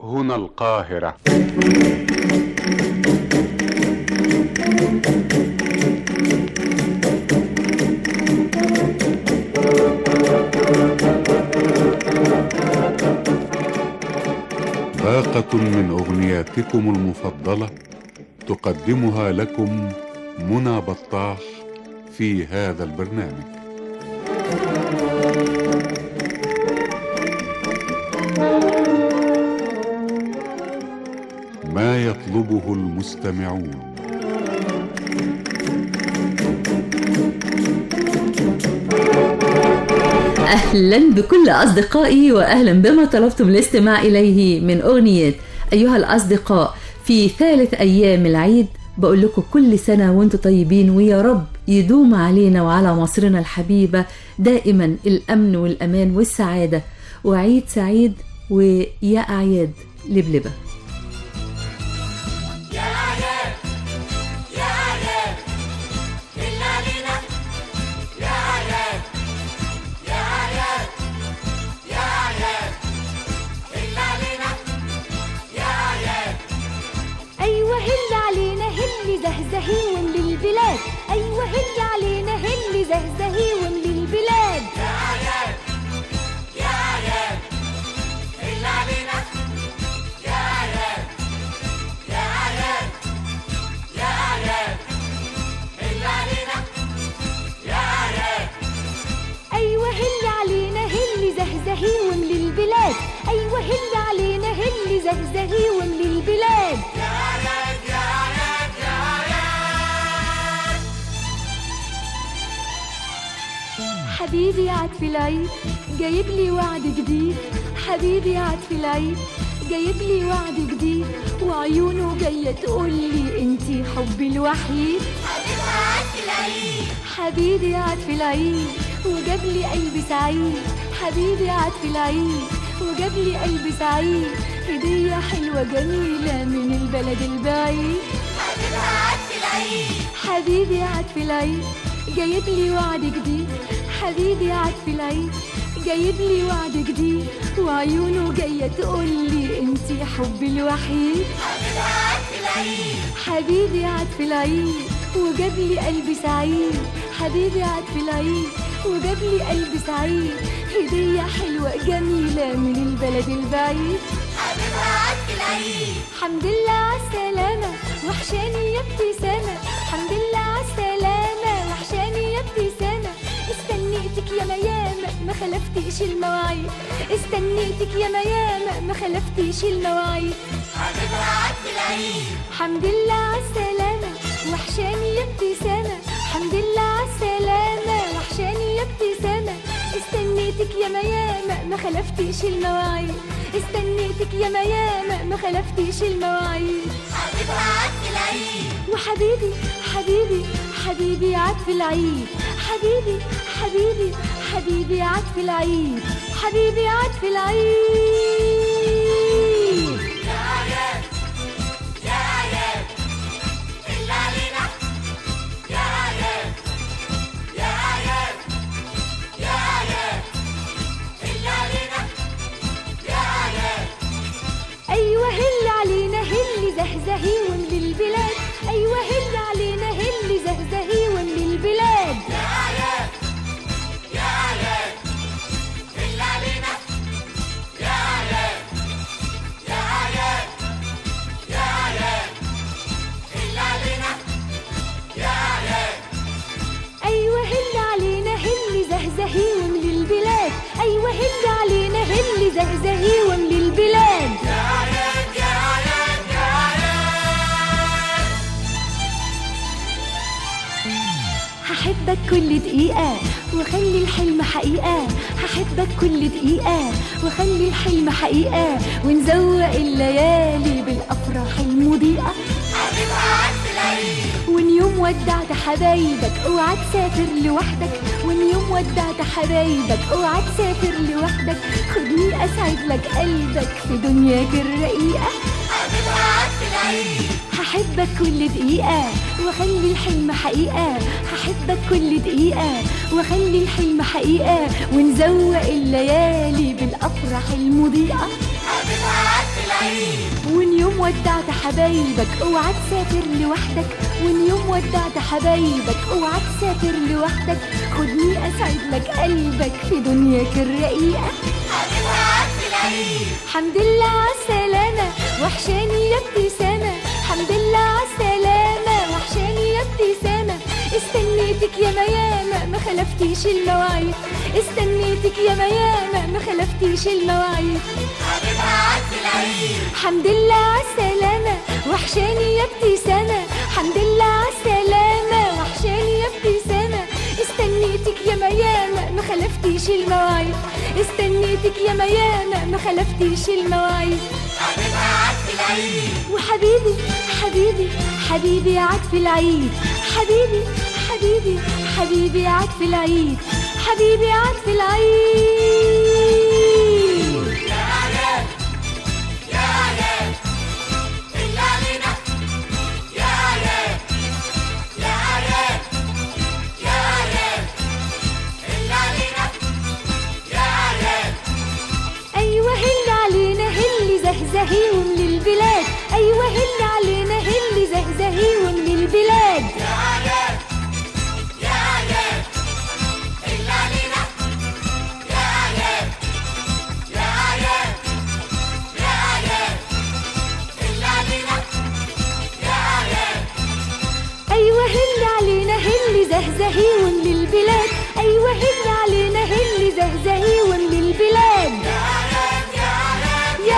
هنا القاهرة باقة من أغنياتكم المفضلة تقدمها لكم منى بطاح في هذا البرنامج ما يطلبه المستمعون أهلا بكل أصدقائي وأهلا بما طلبتم الاستماع إليه من أغنية أيها الأصدقاء في ثالث أيام العيد بقول لكم كل سنة وانتم طيبين ويا رب يدوم علينا وعلى مصرنا الحبيبة دائما الأمن والأمان والسعادة وعيد سعيد ويا أعياد لبلبة أيوة هل علينا هل زهزهي وملي البلاد أيوة هل علينا هل زهزهي وملي البلاد أيوة هل علينا هل زهزهي وملي البلاد أيوة هل علينا هل زهزهي وملي البلاد حبيبي عاد في العيد جايب لي وعد جديد حبيبي عاد في العيد جايب لي وعد جديد وعيونه جاية تقول لي انتي حبي الوحيد حبيبي عاد في العيد وجاب لي قلبي سعيد حبيبي عاد في العيد وجاب لي قلبي سعيد هدية حلوة جميلة من البلد البعيد حبيبي عاد في العيد جايب لي وعد جديد حبيبي عاد في العيد جايب لي وعد جديد وعيونه جاية تقول لي انتي حبي الوحيد حبيبي عاد في العيد وجاب لي قلبي سعيد حبيبي عاد في العيد وجاب لي قلبي سعيد هدية حلوة جميلة من البلد البعيد حمد لله عالسلامة وحشاني يا ابتسامة حمد لله عالسلامة وحشاني يا ابتسامة استنيتك يا ميامة ما خلفتيش المواعيد استنيتك يا ميامة ما خلفتيش المواعيد حمد لله عالسلامة وحشاني يا ابتسامة حمد لله عالسلامة وحشاني يا ابتسامة استنيتك يا ميامة ما خلفتيش المواعيد استنيتك يا ميامة ما خلفتيش المواعيد وحبيبي حبيبي حبيبي عاد في العيد حبيبي حبيبي حبيبي عاد في العيد حبيبي عاد في العيد أيوة هل علينا هل زهزهي وملي البلاد أيوة هل علينا هل زهزهي وملي البلاد أيوة هل علينا هل زهزهي وملي البلاد أيوة هل علينا هل زهزهي وملي البلاد هحبك كل دقيقة وخلي الحلم حقيقة هحبك كل دقيقة وخلي الحلم حقيقة ونزوق الليالي بالأفراح المضيئة وان يوم ودعت حبايبك اوعى تسافر لوحدك وان يوم ودعت حبايبك اوعى تسافر لوحدك خدني اسعد لك قلبك في دنياك الرقيقة هحبك كل دقيقة واخلي الحلم حقيقة هحبك كل دقيقة واخلي الحلم حقيقة ونزوق الليالي بالافراح المضيئة يوم ودعت حبايبك اوعى تسافر لوحدك وان يوم ودعت حبايبك اوعى تسافر لوحدك خدني اسعد لك قلبك في دنياك الرقيقة حمد لله عالسلامة وحشاني يا ابتسامة حمد لله عالسلامة وحشاني يا ابتسامة استنيتك يا ميامة ما خلفتيش المواعيد استنيتك يا ميامة ما خلفتيش المواعيد حمد لله عالسلامة وحشاني يا ابتسامة حمد لله عالسلامة وحشاني يا ابتسامة استنيتك يا ميامة ما خلفتيش المواعيد استنيتك يا ميامة ما خلفتيش المواعيد وحبيبي حبيبي حبيبي عاد في العيد حبيبي حبيبي حبيبي عاد في العيد حبيبي عاد في العيد ايوه هل علينا هل زهزهي ومن البلاد ايوه هل علينا هل زهزهي ومن البلاد ايوه هل علينا هل زهزهي ومن البلاد ايوه هل علينا هل زهزهي ومن البلاد يا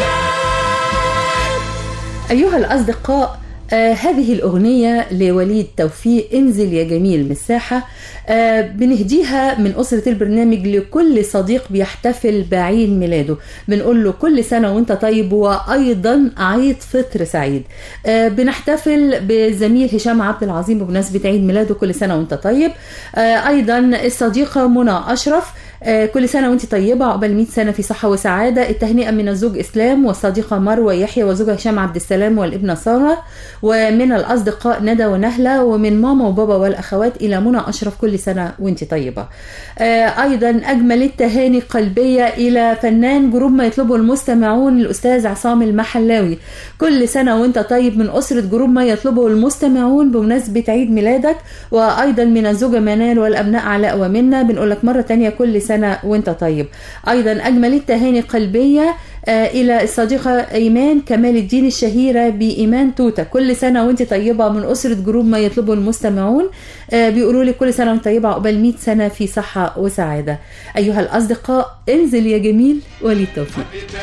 اعياد أيها الأصدقاء آه هذه الأغنية لوليد توفيق انزل يا جميل من الساحة آه بنهديها من أسرة البرنامج لكل صديق بيحتفل بعيد ميلاده بنقول له كل سنة وانت طيب وأيضا عيد فطر سعيد آه بنحتفل بزميل هشام عبد العظيم بمناسبة عيد ميلاده كل سنة وانت طيب آه أيضا الصديقة منى أشرف آه، كل سنة وانت طيبة عقبال 100 سنة في صحة وسعادة التهنئة من الزوج إسلام والصديقة مروة يحيى وزوجها هشام عبد السلام والابنة سارة ومن الأصدقاء ندى ونهلة ومن ماما وبابا والأخوات إلى منى أشرف كل سنة وانت طيبة آه، أيضا أجمل التهاني قلبية إلى فنان جروب ما يطلبه المستمعون الأستاذ عصام المحلاوي كل سنة وانت طيب من أسرة جروب ما يطلبه المستمعون بمناسبة عيد ميلادك وأيضا من الزوجة منال والأبناء علاء ومنى بنقول لك مرة تانية كل سنة وانت طيب أيضا أجمل التهاني قلبية آه، إلى الصديقة إيمان كمال الدين الشهيرة بإيمان توتة كل سنة وانت طيبة من أسرة جروب ما يطلبه المستمعون آه، بيقولوا لي كل سنة وانت طيبة عقبال 100 سنة في صحة وسعادة أيها الأصدقاء انزل يا جميل ولي التوفيق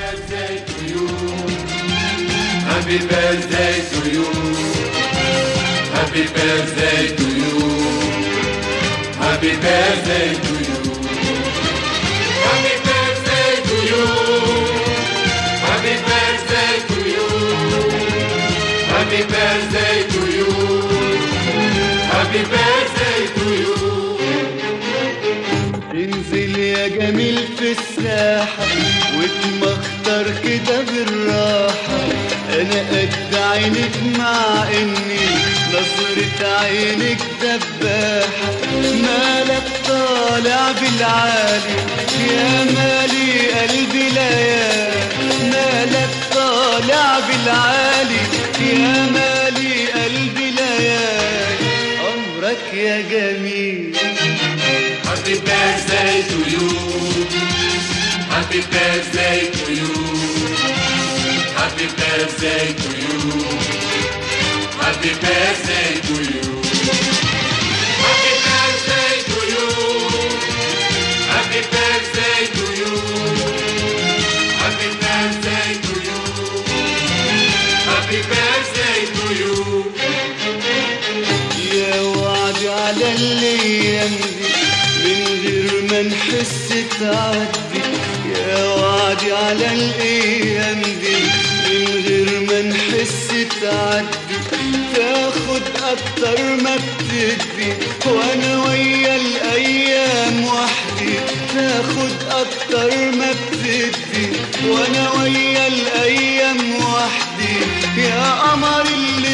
Happy birthday to you. Happy birthday to you. Happy birthday to you. Happy birthday to you. Happy birthday to you. Happy birthday to you. Happy birthday to you. انزل يا جميل في الساحة واتمخطر كده بالراحة انا قد عينك مع اني نظرة عينك دباحة مالك طالع بالعالي يا مالي قلبي ليالي مالك طالع بالعالي يا مالي قلبي ليالي امرك يا جميل Happy birthday to you. Happy birthday to you. Happy birthday to you. Happy birthday to you. Happy birthday to you. Happy birthday to you. Happy birthday to you. Happy birthday to you. يا وعد على الايام دي من غير ما نحس تعدي يا وعد على الايام دي من غير ما نحس تعدي تاخد اكتر ما بتدي وانا ويا الايام وحدي تاخد اكتر ما بتدي وانا ويا الايام وحدي يا قمر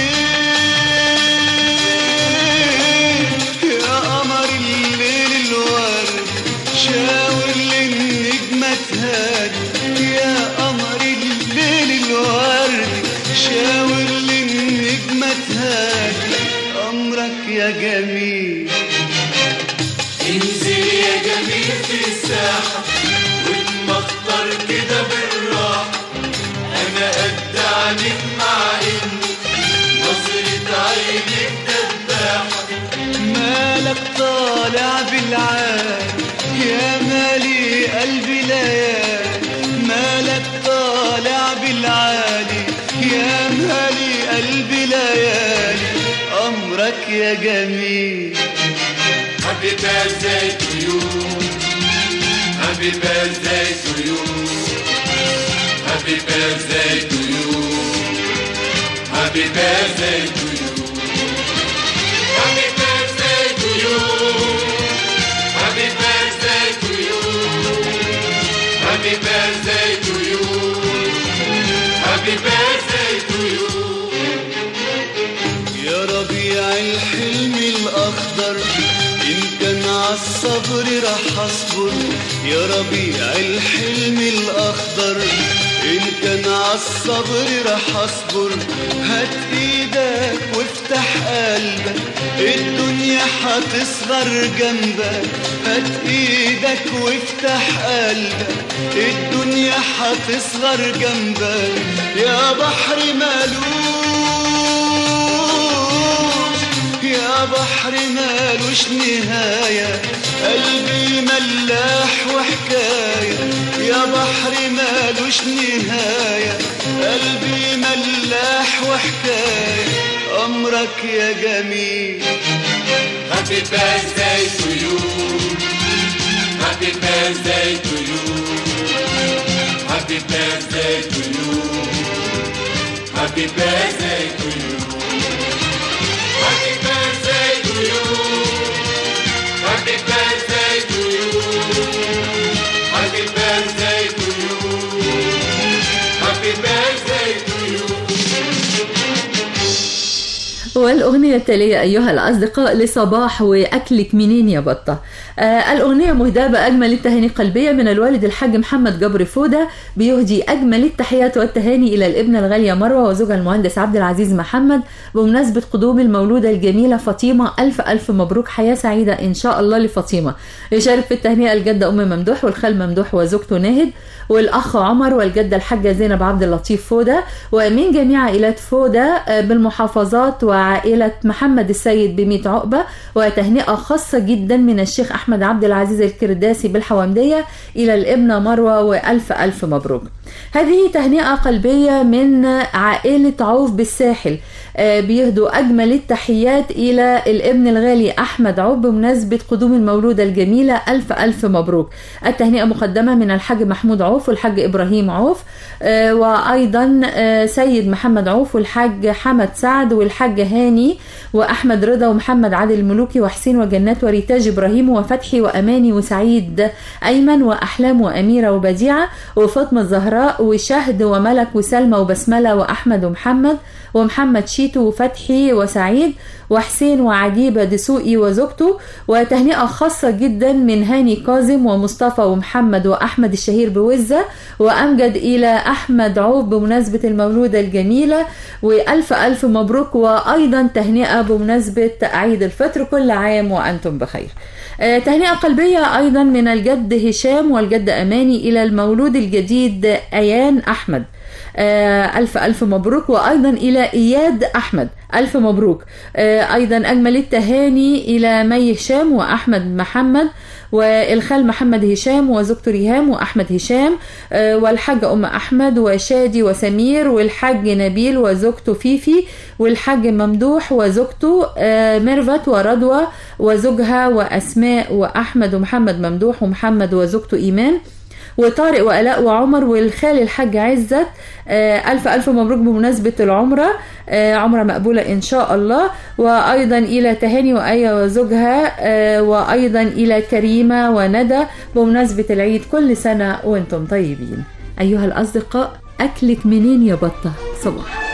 الليل يا قمر الليل الورد شاور للنجمة تهادي يا قمر الليل الورد شاور للنجمة تهادي أمرك يا جميل انزل يا جميل في الساحة واتمخطر كده بالراحة أنا قد عليك مع إني نظرة عينك دباحة مالك طالع بالعال يا مالي قلبي ليالي مالك طالع بالعالي يا مالي قلبي ليالي أمرك يا جميل Happy birthday to you Happy birthday to you Happy birthday to you Happy birthday to you Happy birthday to you Happy birthday to you Happy birthday to you Happy birthday to you يا ربيع الحلم الأخضر إن كان عالصبر رح أصبر يا ربيع الحلم الأخضر إن كان عالصبر رح أصبر هات إيدك وافتح قلبك الدنيا هتصغر جنبك هات إيدك وافتح قلبك الدنيا هتصغر جنبك يا بحر مالوش يا بحر مالوش نهاية قلبي ملاح وحكاية يا بحر مالوش نهاية قلبي ملاح وحكاية أمرك يا جميل Happy birthday to you. Happy birthday to you. Happy birthday to you. Happy birthday to you. Happy birthday to you. Happy birthday to you. Happy birthday to you. Happy birthday to you. والأغنية التالية أيها الأصدقاء لصباح وأكلك منين يا بطة آه الأغنية مهداة بأجمل التهاني القلبية من الوالد الحاج محمد جبر فودة بيهدي أجمل التحيات والتهاني إلى الابنة الغالية مروة وزوجها المهندس عبد العزيز محمد بمناسبة قدوم المولودة الجميلة فاطمة ألف ألف مبروك حياة سعيدة إن شاء الله لفاطمة يشارك في التهنئة الجدة أم ممدوح والخال ممدوح وزوجته ناهد والأخ عمر والجدة الحاجة زينب عبد اللطيف فودة ومن جميع عائلات فودة آه، بالمحافظات وعائلة محمد السيد بميت عقبة وتهنئة خاصة جدا من الشيخ أحمد عبد العزيز الكرداسي بالحوامدية إلى الابنة مروة وألف ألف مبروك هذه تهنئة قلبية من عائلة عوف بالساحل آه، بيهدوا أجمل التحيات إلى الابن الغالي أحمد عوف بمناسبة قدوم المولودة الجميلة ألف ألف مبروك التهنئة مقدمة من الحاج محمود عوف والحاج إبراهيم عوف آه، وأيضا آه، سيد محمد عوف والحاج حمد سعد والحاج هاني وأحمد رضا ومحمد عادل الملوكي وحسين وجنات وريتاج إبراهيم وفتحي وأماني وسعيد أيمن وأحلام وأميرة وبديعة وفاطمة الزهراء وشهد وملك وسلمى وبسملة وأحمد ومحمد ومحمد شيتو وفتحي وسعيد وحسين وعجيبة دسوقي وزوجته وتهنئة خاصة جدا من هاني كاظم ومصطفى ومحمد وأحمد الشهير بوزة وأمجد إلى أحمد عوف بمناسبة المولودة الجميلة وألف ألف مبروك وأيضا تهنئة بمناسبة عيد الفطر كل عام وأنتم بخير آه، تهنئة قلبية أيضا من الجد هشام والجد أماني إلى المولود الجديد أيان أحمد آه، ألف ألف مبروك وأيضا إلى إياد أحمد ألف مبروك آه، أيضا أجمل التهاني إلى مي هشام وأحمد محمد والخال محمد هشام وزوجته ريهام وأحمد هشام آه، والحاجة أم أحمد وشادي وسمير والحاج نبيل وزوجته فيفي والحاج ممدوح وزوجته آه، ميرفت ورضوى وزوجها وأسماء وأحمد ومحمد ممدوح ومحمد وزوجته إيمان وطارق وآلاء وعمر والخال الحاج عزت آه، ألف ألف مبروك بمناسبة العمرة آه، عمرة مقبولة إن شاء الله وأيضا إلى تهاني وآية وزوجها آه، وأيضا إلى كريمة وندى بمناسبة العيد كل سنة وأنتم طيبين أيها الأصدقاء أكلك منين يا بطة صباح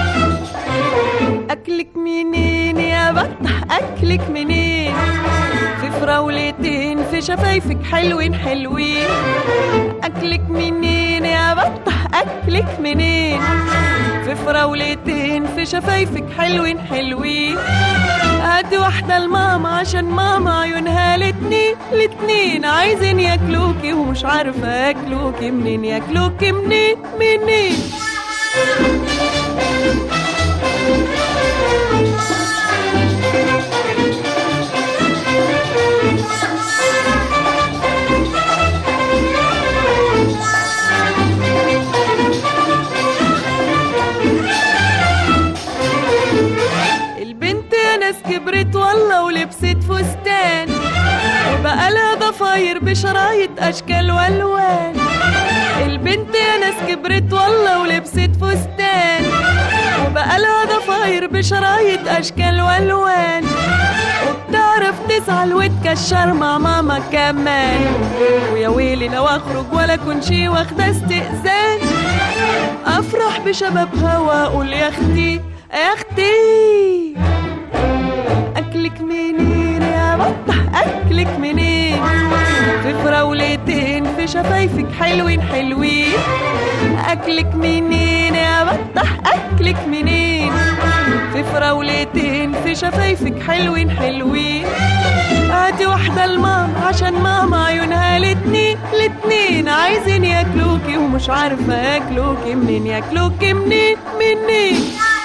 أكلك منين يا بطح أكلك منين في فراولتين في شفايفك حلوين حلوين أكلك منين يا بطح أكلك منين في في فراولتين في شفايفك حلوين حلوين هاتي واحدة لماما عشان ماما عيونها الاتنين الاتنين عايزين ياكلوكي ومش عارفة ياكلوكي منين ياكلوكي منين منين البنت يا ناس كبرت والله ولبست فستان وبقى لها ضفاير بشرايط اشكال والوان البنت يا ناس كبرت والله ولبست فستان وبقى لها ضفاير بشرايط اشكال والوان وبتعرف تزعل وتكشر مع ماما كمان ويا ويلي لو اخرج ولا كن شي واخده استئذان افرح بشبابها واقول يا اختي يا اختي اكلك منين يا بطح اكلك منين في فراولتين في شفايفك حلوين حلوين اكلك منين يا بطح اكلك منين في فراولتين في شفايفك حلوين حلوين هاتي واحدة لماما عشان ماما عيونها الاتنين الاتنين عايزين ياكلوكي ومش عارفة ياكلوكي منين ياكلوكي منين منين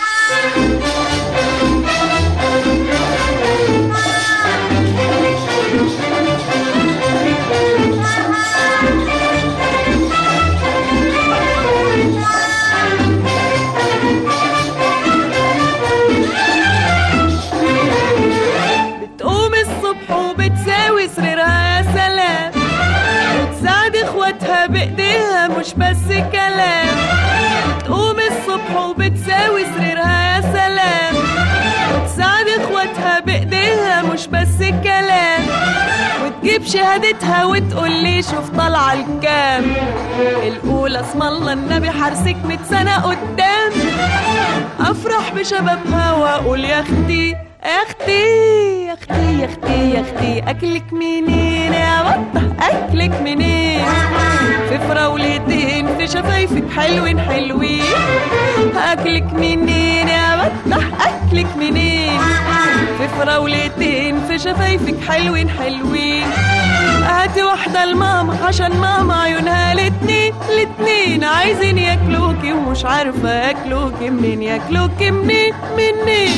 بتقوم الصبح وبتساوي سريرها يا سلام وتساعد اخواتها بايديها مش بس كلام بتقوم الصبح وبتساوي سريرها يا سلام وتساعد اخواتها بايديها مش بس كلام وتجيب شهادتها وتقول لي شوف طالعه الكام الاولى اسم الله النبي حارسك ميت سنه قدام افرح بشبابها واقول يا اختي يا اختي يا اختي يا اختي يا اختي اكلك منين يا بطح اكلك منين في فراولتين في شفايفك حلوين حلوين اكلك منين يا بطح اكلك منين في فراولتين في شفايفك حلوين حلوين هاتي واحدة لماما عشان ماما عيونها الاتنين الاتنين عايزين ياكلوكي ومش عارفة ياكلوكي منين ياكلوكي منين منين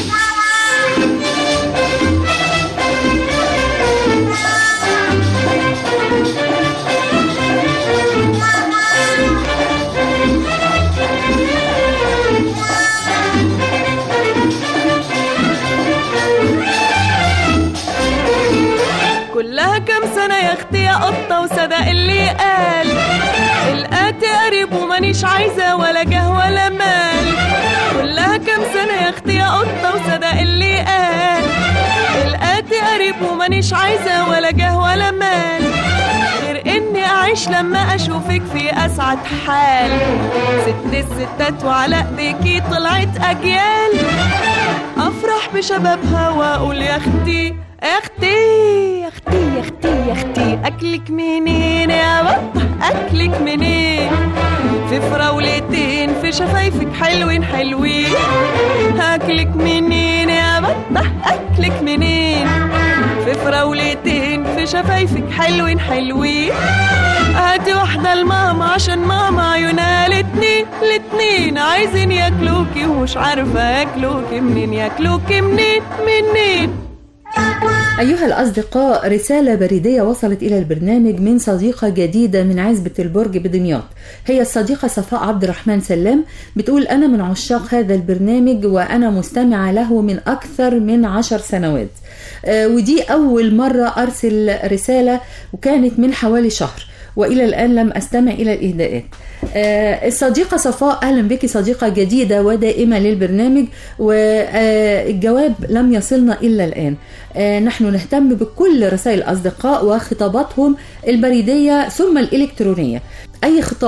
كلها كام سنة يا اختي يا قطة وصدق اللي قال القاتي قريب ومانيش عايزة ولا جه ولا مال كلها كام سنة يا اختي يا قطة وصدق اللي قال القاتي قريب ومانيش عايزة ولا جه ولا مال غير اني اعيش لما اشوفك في اسعد حال ست الستات وعلى ايديكي طلعت اجيال افرح بشبابها واقول يا اختي يا اختي يا اختي يا اختي يا اختي اكلك منين يا بطح اكلك منين في فراولتين في شفايفك حلوين حلوين اكلك منين يا بطح اكلك منين في فراولتين في شفايفك حلوين حلوين هاتي واحدة لماما عشان ماما عيونها الاتنين الاتنين عايزين ياكلوكي ومش عارفة ياكلوكي منين ياكلوكي منين منين أيها الأصدقاء رسالة بريدية وصلت إلى البرنامج من صديقة جديدة من عزبة البرج بدمياط هي الصديقة صفاء عبد الرحمن سلام بتقول أنا من عشاق هذا البرنامج وأنا مستمعة له من أكثر من عشر سنوات آه، ودي أول مرة أرسل رسالة وكانت من حوالي شهر والى الان لم استمع الى الاهداءات آه، الصديقه صفاء اهلا بك صديقه جديده ودائمه للبرنامج والجواب لم يصلنا الا الان آه، نحن نهتم بكل رسائل الاصدقاء وخطاباتهم البريديه ثم الالكترونيه اي خطاب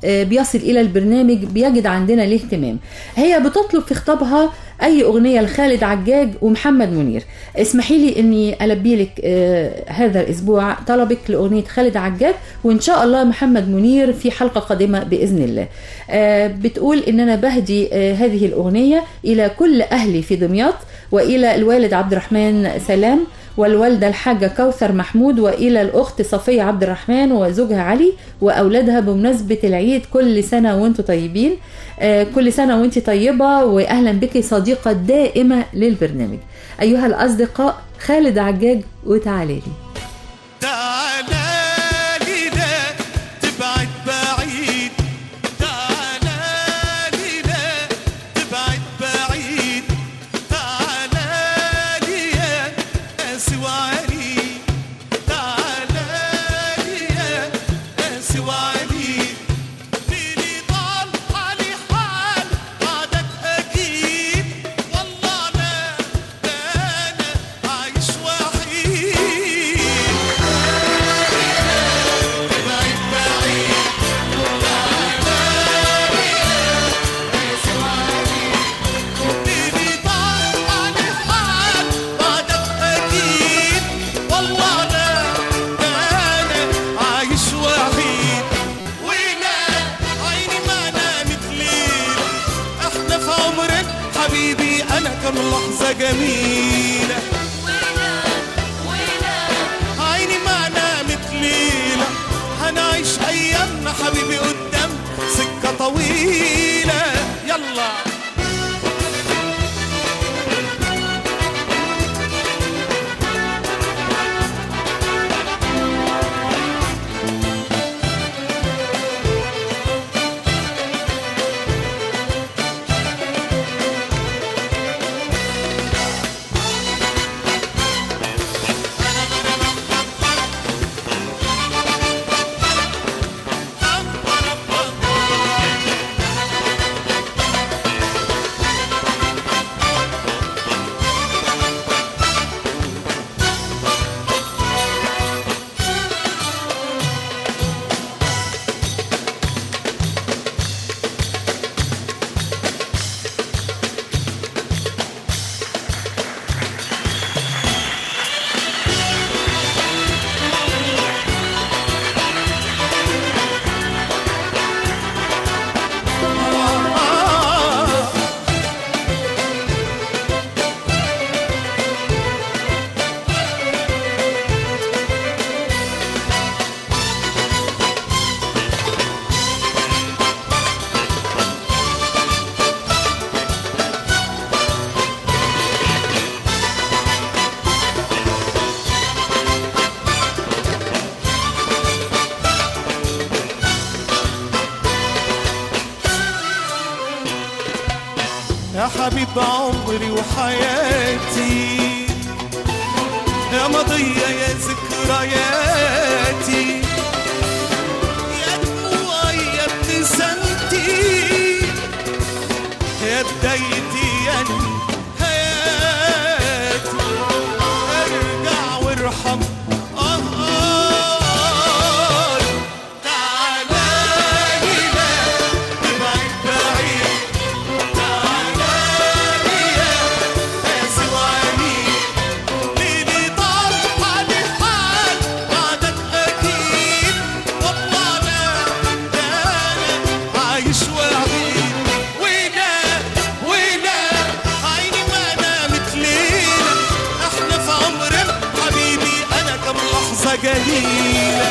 آه، بيصل إلى البرنامج بيجد عندنا الاهتمام هي بتطلب في خطابها أي أغنية لخالد عجاج ومحمد منير اسمحي لي أني ألبي لك آه، هذا الأسبوع طلبك لأغنية خالد عجاج وإن شاء الله محمد منير في حلقة قادمة بإذن الله آه، بتقول إن أنا بهدي آه، هذه الأغنية إلى كل أهلي في دمياط وإلى الوالد عبد الرحمن سلام والوالدة الحاجة كوثر محمود وإلى الأخت صفية عبد الرحمن وزوجها علي وأولادها بمناسبة العيد كل سنة وانتم طيبين آه، كل سنة وانت طيبة وأهلا بك صديقة دائمة للبرنامج أيها الأصدقاء خالد عجاج وتعالي لي تعالى لي لا تبعد بعيد تعالى لي لا تبعد بعيد تعالى لي يا قاسي وعلي تعالى لي يا قاسي وعلي ليلي طال علي حال بعدك أكيد والله لا ده أنا عايش وحيد بعيد بعيد ليلي طال علي حال بعدك أكيد والله لا ده أنا عايش وحيد ولا عيني ما نامت ليل احنا في عمرك حبيبي انا كم لحظة جميلة عيني ما نامت ليلة هنعيش ايامنا حبيبي قدام سكة طويلة يلا يا حبيب عمري وحياتي يا مضية يا ذكرياتي يا دموعي يا ابتسامتي يا بدايتي يا حياتي ارجع وارحم آه آه تعالى لي لا تبعد بعيد تعالى لي يا قاسي وعنيد ليلي طال علي حال بعدك أكيد والله لا ده أنا عايش وحيد ولا ولا عيني ما نامت ليلة احنا في عمرنا حبيبي أنا كم لحظة جميلة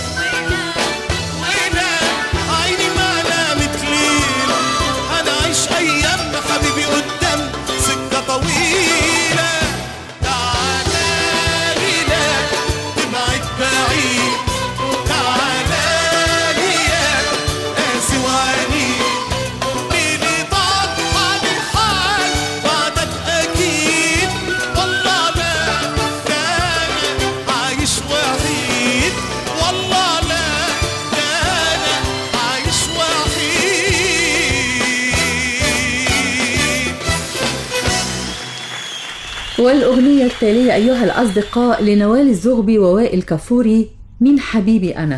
ولا عيني ما نامت ليلة أنا عايش أيامنا حبيبي قدام سكة طويلة تعالى لي لا تبعد بعيد تعالى لي يا قاسي وعنيد ليلي طال علي الحال بعدك أكيد والله لا ده أنا عايش وحيد والله لا ده أنا عايش وحيد والأغنية التالية أيها الأصدقاء لنوال الزغبي ووائل كفوري من حبيبي أنا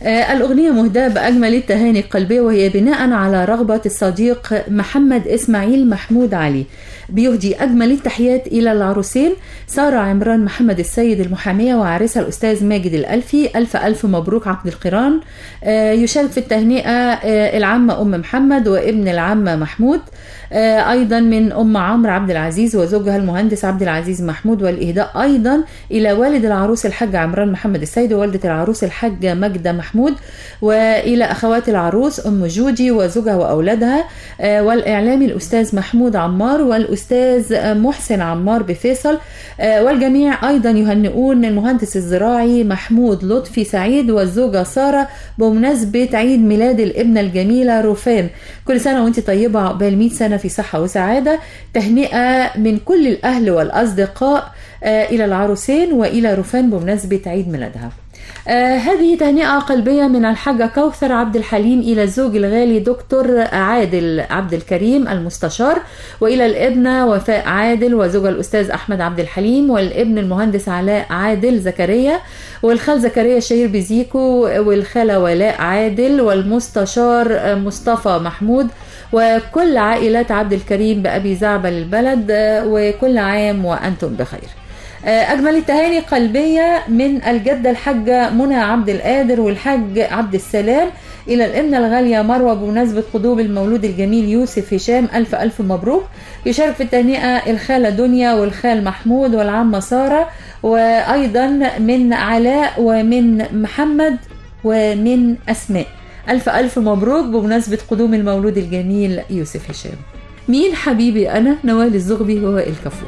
آه، الأغنية مهداة بأجمل التهاني القلبية وهي بناء على رغبة الصديق محمد إسماعيل محمود علي بيهدي أجمل التحيات إلى العروسين سارة عمران محمد السيد المحامية وعريسها الأستاذ ماجد الألفي ألف ألف مبروك عقد القران آه، يشارك في التهنئة آه، العمة أم محمد وابن العمة محمود آه، ايضا من ام عمرو عبد العزيز وزوجها المهندس عبد العزيز محمود والاهداء ايضا الى والد العروس الحاج عمران محمد السيد ووالده العروس الحاجه ماجده محمود والى اخوات العروس ام جودي وزوجها واولادها آه، والاعلامي الاستاذ محمود عمار والاستاذ آه، محسن عمار بفيصل آه، والجميع ايضا يهنئون المهندس الزراعي محمود لطفي سعيد والزوجه ساره بمناسبه عيد ميلاد الابنه الجميله روفان كل سنه وانت طيبه عقبال 100 سنه في صحه وسعاده تهنئه من كل الاهل والاصدقاء آه، الى العروسين والى روفان بمناسبه عيد ميلادها آه هذه تهنئة قلبية من الحاجة كوثر عبد الحليم إلى الزوج الغالي دكتور عادل عبد الكريم المستشار وإلى الابنة وفاء عادل وزوجها الأستاذ أحمد عبد الحليم والابن المهندس علاء عادل زكريا والخال زكريا الشهير بزيكو والخالة ولاء عادل والمستشار مصطفى محمود وكل عائلات عبد الكريم بأبي زعبل البلد آه، وكل عام وأنتم بخير أجمل التهاني قلبية من الجدة الحاجة منى عبد القادر والحاج عبد السلام إلى الابنة الغالية مروة بمناسبة قدوم المولود الجميل يوسف هشام ألف ألف مبروك يشارك في التهنئة الخالة دنيا والخال محمود والعمة سارة وأيضا من علاء ومن محمد ومن أسماء ألف ألف مبروك بمناسبة قدوم المولود الجميل يوسف هشام مين حبيبي أنا نوال الزغبي ووائل كفور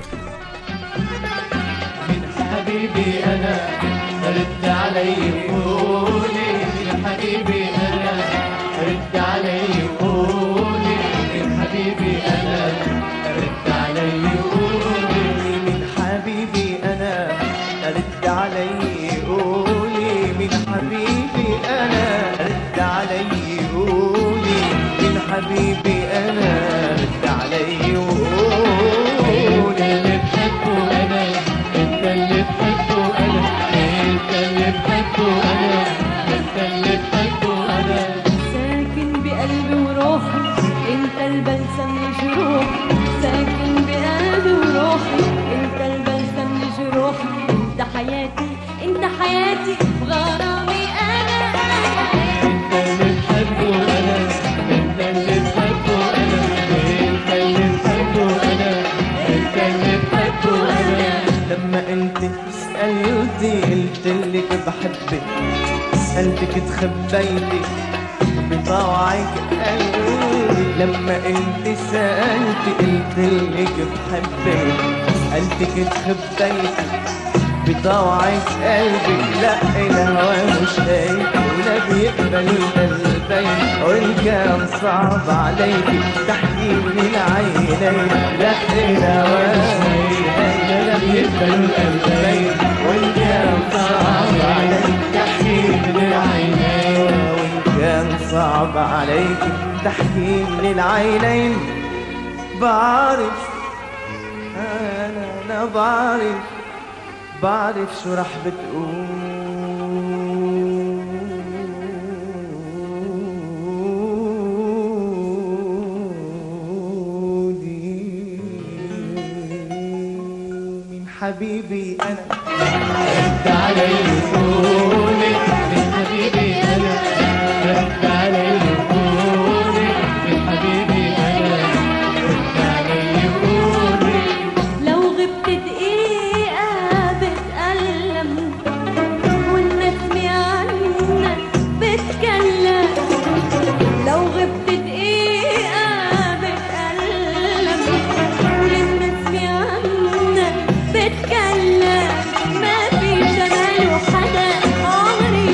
حبيبي انا رد علي قولي من حبيبي انا رد علي قولي من حبيبي انا رد علي قولي من حبيبي انا رد علي قولي من حبيبي انا رد علي قولي من حبيبي انا رد علي قولي اللي بحبه انا انت اللي بحبه انا انت اللي بحبه انا انت اللي بحبه انا ساكن بقلبي وروحي انت البلسم لجروحي ساكن بقلبي وروحي انت البلسم لجروحي انت حياتي انت حياتي وغرامي انا انت اللي بحبه انا انت اللي بحبه انا انت اللي بحبه انا انت اللي بحبه انا لما انت سألتي قلت لك بحبك سألتك تخبيتي بطوعك قلبي لما انت سألتي قلت لك بحبك سألتك تخبيتي بطوعك قلبي لا الهوى مش هيك ولا بيقبل القلبين وان كان صعب عليك تحكي من العينين لا الهوى مش هيك ولا بيقبل القلبين وان كان صعب عليك تحكي من العينين وان كان صعب عليك تحكي من العينين بعرف انا انا بعرف بعرف شو رح بتقولي من حبيبي انا رد علي قولي من حبيبي انا رد علي قولي من حبيبي انا رد علي قولي لو غبت دقيقة بتألم والنسمة عنك بتكلم لو غبت دقيقة بتألم والنسمة عنك بتكلم ما في جمال وحدا عمري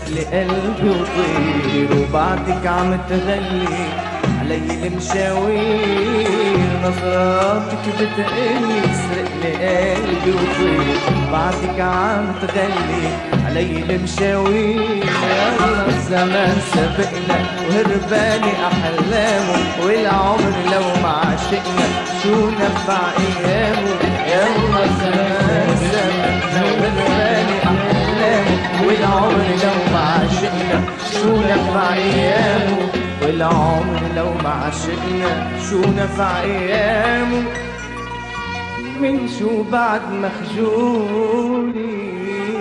لي قلبي وطير وبعدك عم تغلي علي المشاوير نظراتك بتقلي سرق لي قلبي وطير بعدك عم تغلي علي المشاوير يلا الزمان سبقنا وهرباني احلامه والعمر لو ما عشقنا شو نفع ايامه يلا الزمان سبقنا وهرباني احلامه والعمر لو ما عشقنا شو نفع ايامه والعمر لو ما عشقنا شو نفع ايامه من شو بعد مخجولي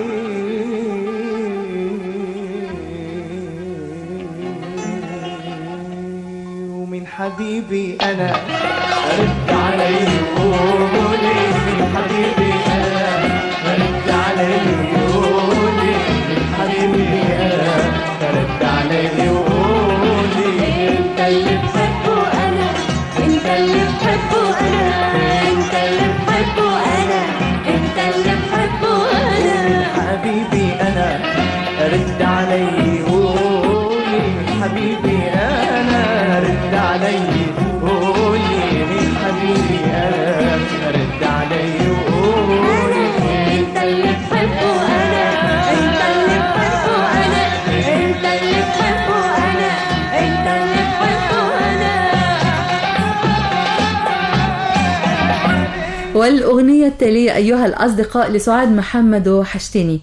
ومن حبيبي انا رد علي قولي من حبيبي انا رد علي قولي من حبيبي انا رد علي قولي انت اللي بحبه انا انت اللي بحبه انا انت اللي بحبه انا انت اللي بحبه انا حبيبي انا رد علي قولي من حبيبي انا رد علي قولي من حبيبي انا رد علي قولي انت اللي بحبه انا انت اللي بحبه انا انت اللي بحبه انا انت اللي بحبه انا والأغنية التالية أيها الأصدقاء لسعاد محمد وحشتني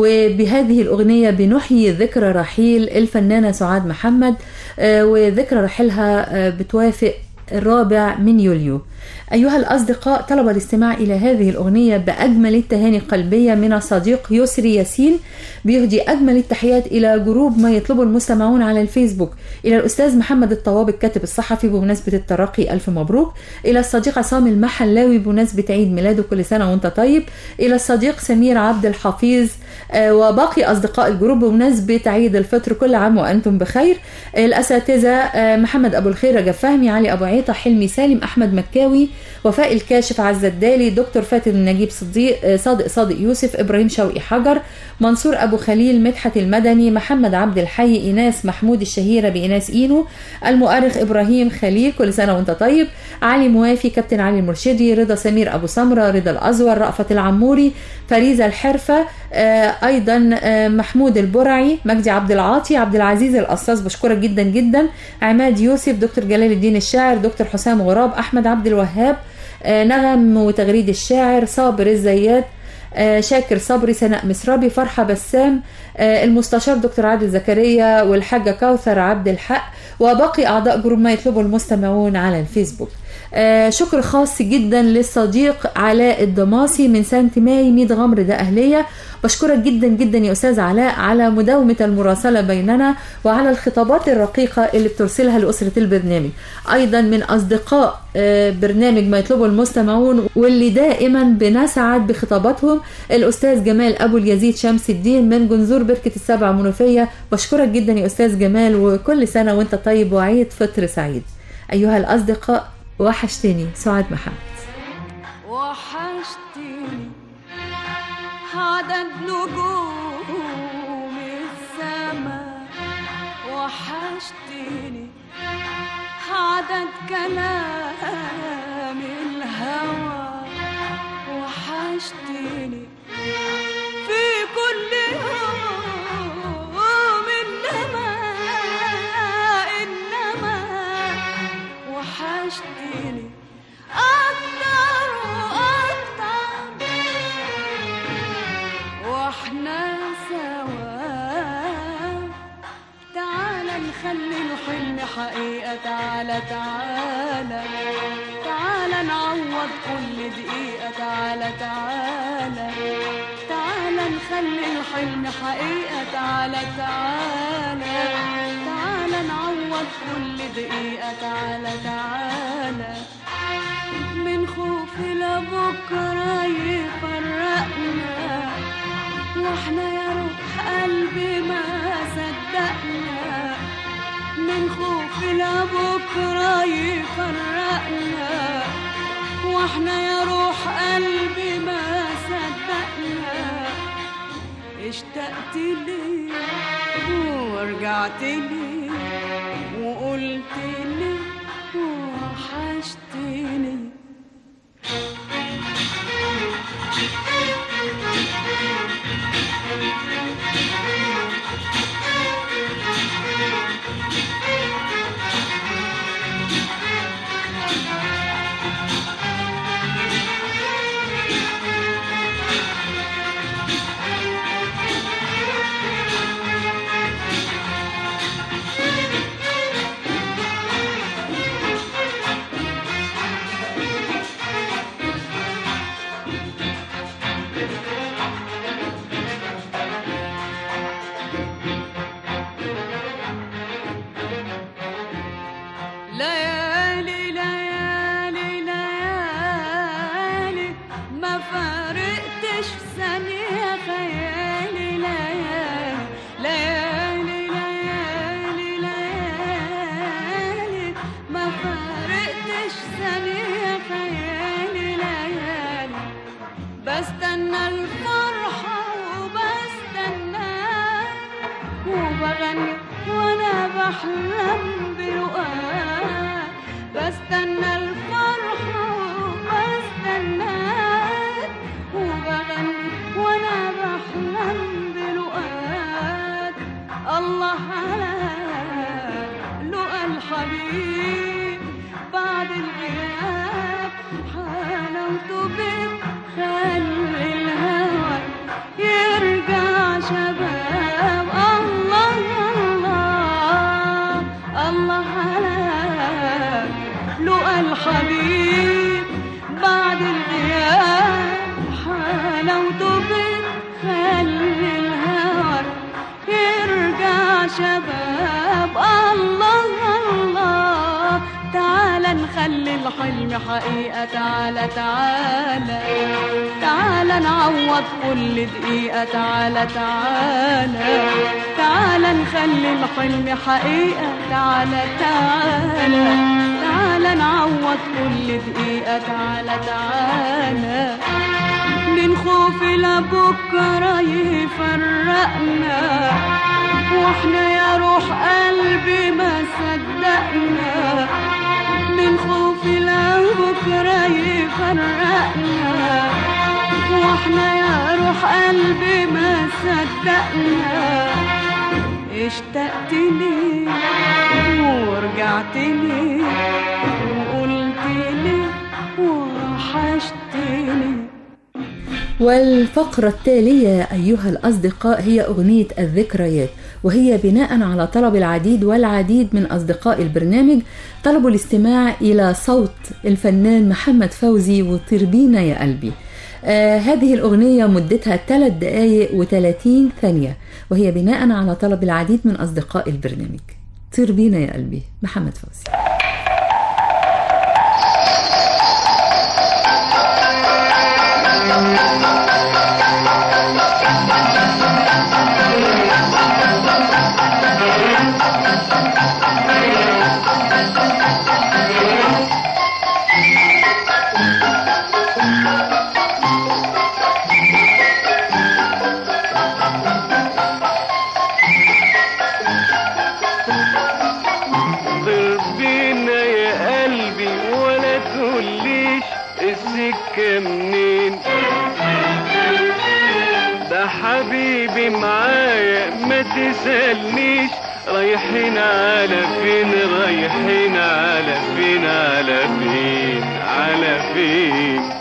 وبهذه الأغنية بنحيي ذكرى رحيل الفنانة سعاد محمد آه، وذكرى رحيلها آه، بتوافق الرابع من يوليو أيها الأصدقاء طلب الاستماع إلى هذه الأغنية بأجمل التهاني القلبية من الصديق يسري ياسين بيهدي أجمل التحيات إلى جروب ما يطلبه المستمعون على الفيسبوك إلى الأستاذ محمد الطواب الكاتب الصحفي بمناسبة الترقي ألف مبروك إلى الصديق عصام المحلاوي بمناسبة عيد ميلاده كل سنة وأنت طيب إلى الصديق سمير عبد الحفيظ آه، وباقي أصدقاء الجروب بمناسبة عيد الفطر كل عام وأنتم بخير الأساتذة آه، محمد أبو الخير رجب فهمي علي أبو عيطة حلمي سالم أحمد مكاوي وفاء الكاشف عزة الدالي دكتور فاتن نجيب صديق آه، صادق صادق يوسف إبراهيم شوقي حجر منصور أبو خليل مدحت المدني محمد عبد الحي إيناس محمود الشهيرة بإيناس إينو المؤرخ إبراهيم خليل كل سنة وأنت طيب علي موافي كابتن علي المرشدي رضا سمير أبو سمرة رضا الأزور رأفت العموري فريزة الحرفة آه، أيضا آه، محمود البرعي مجدي عبد العاطي عبد العزيز القصاص بشكرك جدا جدا عماد يوسف دكتور جلال الدين الشاعر دكتور حسام غراب أحمد عبد الوهاب آه، نغم وتغريد الشاعر صابر الزيات آه، شاكر صبري سناء مسرابي فرحة بسام آه، المستشار دكتور عادل زكريا والحاجة كوثر عبد الحق وباقي أعضاء جروب ما يطلبه المستمعون على الفيسبوك آه، شكر خاص جدا للصديق علاء الضماسي من سانت ماي ميد غمر ده أهلية بشكرك جدا جدا يا أستاذ علاء على مداومة المراسلة بيننا وعلى الخطابات الرقيقة اللي بترسلها لأسرة البرنامج أيضا من أصدقاء آه، برنامج ما يطلبه المستمعون واللي دائما بنسعد بخطاباتهم الأستاذ جمال أبو اليزيد شمس الدين من جنزور بركة السبع منوفية بشكرك جدا يا أستاذ جمال وكل سنة وانت طيب وعيد فطر سعيد أيها الأصدقاء وحشتني سعاد محمد وحشتني عدد نجوم السماء وحشتني عدد كلام الهوى وحشتني في كل يوم إنما إنما وحشتني أكتر وأكتر واحنا سوا تعالى نخلي الحلم حقيقة تعالى تعالى تعالى نعوض كل دقيقة تعالى تعالى تعالى نخلي الحلم حقيقة تعالى تعالى تعالى نعوض كل دقيقة تعالى تعالى من خوف لبكرة يفرقنا واحنا يا روح قلبي ما صدقنا من خوف لبكرة يفرقنا واحنا يا روح قلبي ما صدقنا اشتقت ليه فارقتش ثانية خيالي ليالي ليالي ليالي ليالي ما فارقتش ثانية خيالي ليالي بستنى الفرحة وبستنى وبغني وانا بحلم بلقاك بستنى الفرحة وبستنى وبغني وانا بحلم بلقاك الله على لقى الحبيب بعد الغياب حلاوته بك خلي الهوى يرجع شباب الله الله الله على لقى الحبيب بعد الغياب حلاوته بك خلي الهوى يرجع شباب الله الله تعالى نخلي الحلم حقيقة تعالى تعالى تعالى نعوض كل دقيقة تعالى تعالى تعالى نخلي الحلم حقيقة تعالى تعالى تعالى نعوض كل دقيقة تعالى تعالى من خوف لبكرة يفرقنا واحنا يا روح قلبي ما صدقنا من خوف لبكرة يفرقنا واحنا يا روح قلبي ما صدقنا اشتقت لي ورجعت لي وقلت لي وحشتني والفقرة التالية أيها الأصدقاء هي أغنية الذكريات وهي بناء على طلب العديد والعديد من أصدقاء البرنامج طلبوا الاستماع إلى صوت الفنان محمد فوزي وطير بينا يا قلبي آه هذه الأغنية مدتها 3 دقايق و30 ثانية وهي بناء على طلب العديد من أصدقاء البرنامج طير بينا يا قلبي محمد فوزي طير بينا يا قلبي ولا تقوليش السكة منين ده حبيبي معايا ما تسألنيش رايحين على فين رايحين على فين على فين على فين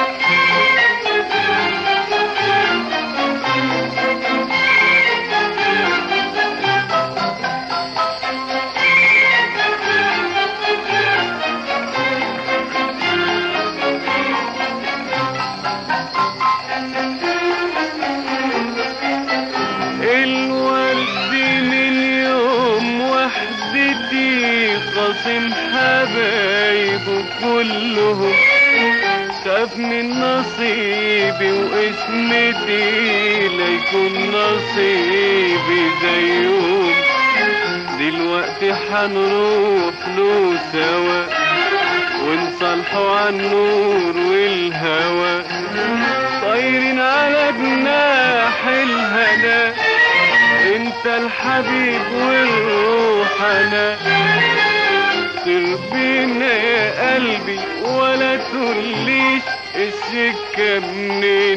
الورد من يوم وحدتي خاصم حبايبه كلهم خاف من نصيبي واسمتي ليكون نصيبي زيهم دلوقتي حنروح له سوا ونصالحوا عن النور والهوى طايرين على جناح الهنا انت الحبيب والروح انا طير بينا يا قلبي ولا تقوليش السكة منين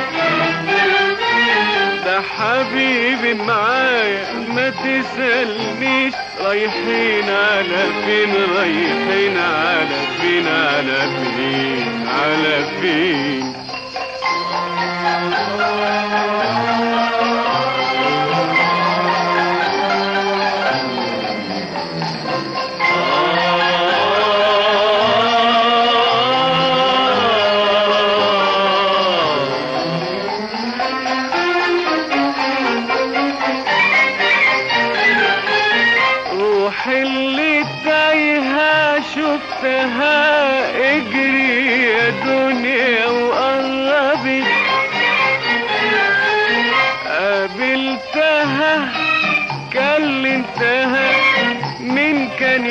ده حبيبي معايا ما تسألنيش رايحين على فين رايحين على فين على فين على فين روح اللي تايهة شفتها اجري يا دنيا وقربي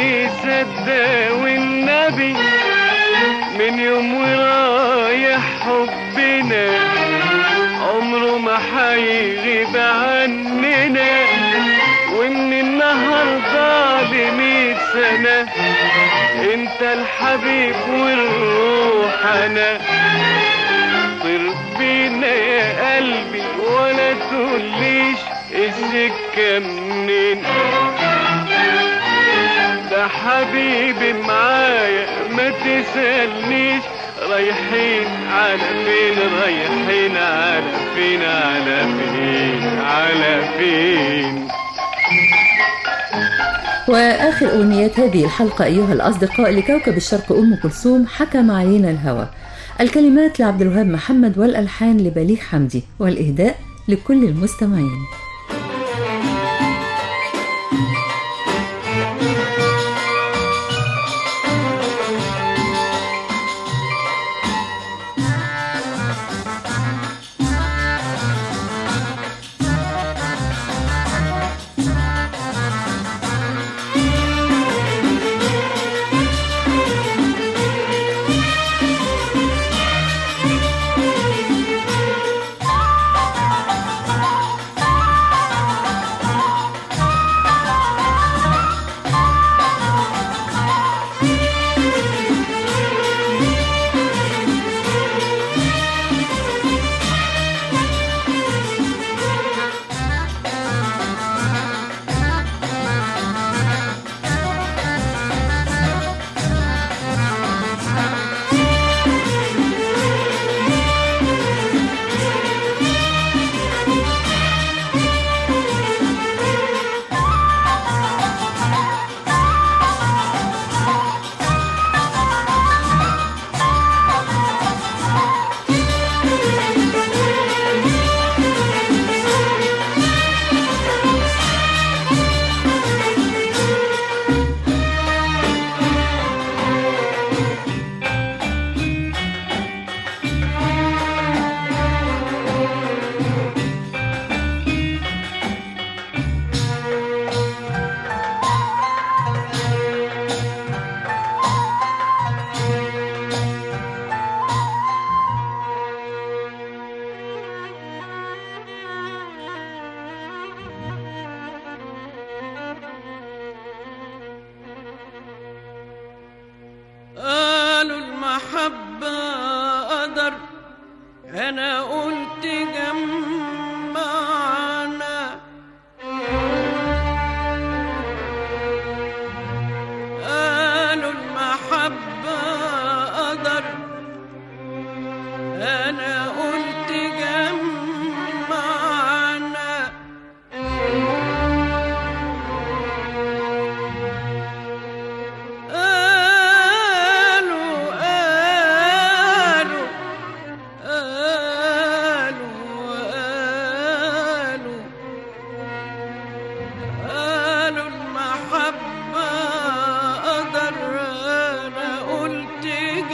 يصدق والنبي من يوم ورايح حبنا عمره ما حيغيب عننا ومن النهارده لمية سنة انت الحبيب والروح انا طير بينا يا قلبي ولا تقوليش السكة منين ده حبيبي معايا ما تسألنيش رايحين على فين رايحين على فين على فين على فين وآخر أغنيات هذه الحلقة أيها الأصدقاء لكوكب الشرق أم كلثوم حكم علينا الهوى الكلمات لعبد الوهاب محمد والألحان لبليغ حمدي والإهداء لكل المستمعين قالوا المحبة قدر أنا قلت جمعنا قالوا المحبة قدر أنا قلت جمعنا قالوا قالوا قالوا قالوا قالوا المحبة قدر أنا قلت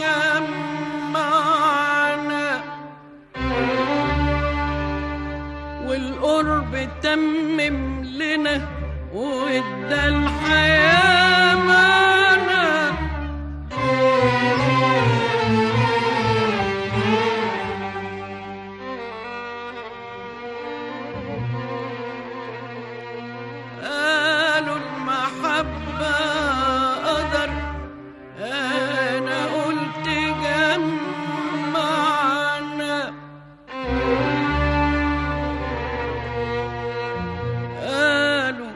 جمعنا والقرب تمم لنا وادى الحياة معنا قالوا المحبة قدر أنا قلت جمعنا قالوا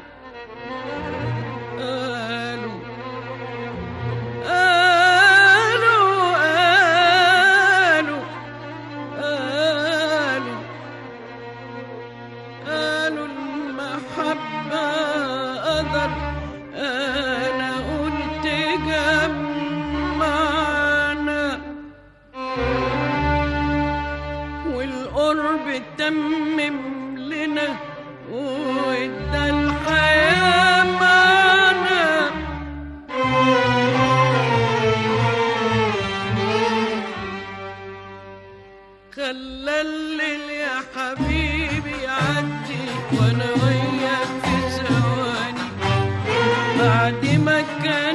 قالوا قالوا قالوا قالوا قالوا المحبة قدر أنا قلت جمعنا والقرب تمم لنا وادى الحياة معنا خلى الليل يا حبيبي يعدي وانا وياك في ثواني بعد ما كان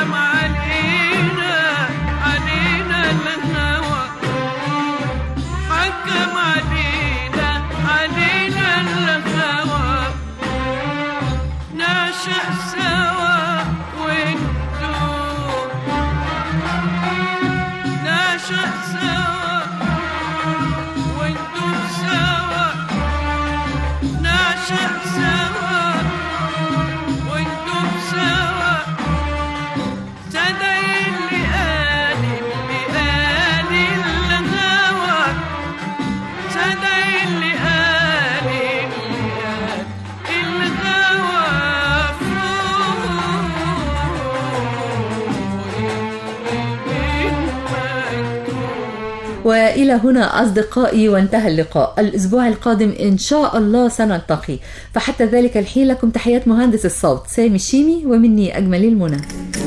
حكم علينا علينا الهوى حكم علينا علينا الهوى نعشق سوا وندوب نعشق سوا وندوب سوا نعشق سوا وندوب سوا تدعي اللي قال اللي قال الهوى تدعي اللي قال اللي قال الهوى والى هنا اصدقائي وانتهى اللقاء الاسبوع القادم ان شاء الله سنلتقي فحتى ذلك الحين لكم تحيات مهندس الصوت سامي الشيمي ومني اجمل المنى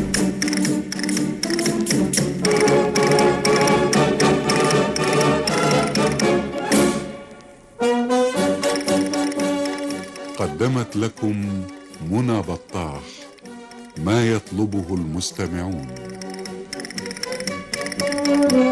قدمت لكم منى بطاح ما يطلبه المستمعون